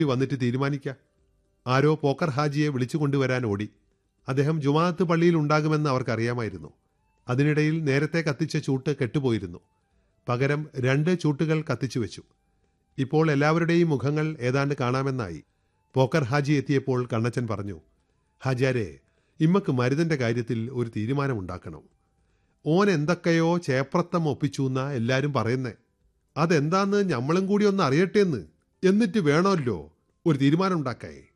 വന്നിട്ട് തീരുമാനിക്കാം ആരോ പോക്കർ ഹാജിയെ വിളിച്ചു കൊണ്ടുവരാൻ ഓടി അദ്ദേഹം ജുമാഅത്ത് പള്ളിയിൽ ഉണ്ടാകുമെന്ന് അവർക്കറിയാമായിരുന്നു അതിനിടയിൽ നേരത്തെ കത്തിച്ച ചൂട്ട് കെട്ടുപോയിരുന്നു പകരം രണ്ട് ചൂട്ടുകൾ കത്തിച്ചു വെച്ചു ഇപ്പോൾ എല്ലാവരുടെയും മുഖങ്ങൾ ഏതാണ്ട് കാണാമെന്നായി പോക്കർ ഹാജി എത്തിയപ്പോൾ കണ്ണച്ചൻ പറഞ്ഞു ഹാജാരെ ഇമ്മക്ക് മരുതന്റെ കാര്യത്തിൽ ഒരു തീരുമാനമുണ്ടാക്കണം ഓൻ എന്തൊക്കെയോ ചേപ്രത്തം ഒപ്പിച്ചു എല്ലാരും പറയുന്നേ അതെന്താന്ന് ഞമ്മളും കൂടി ഒന്ന് അറിയട്ടെ എന്ന് എന്നിട്ട് വേണമല്ലോ ഒരു തീരുമാനം ഉണ്ടാക്കേ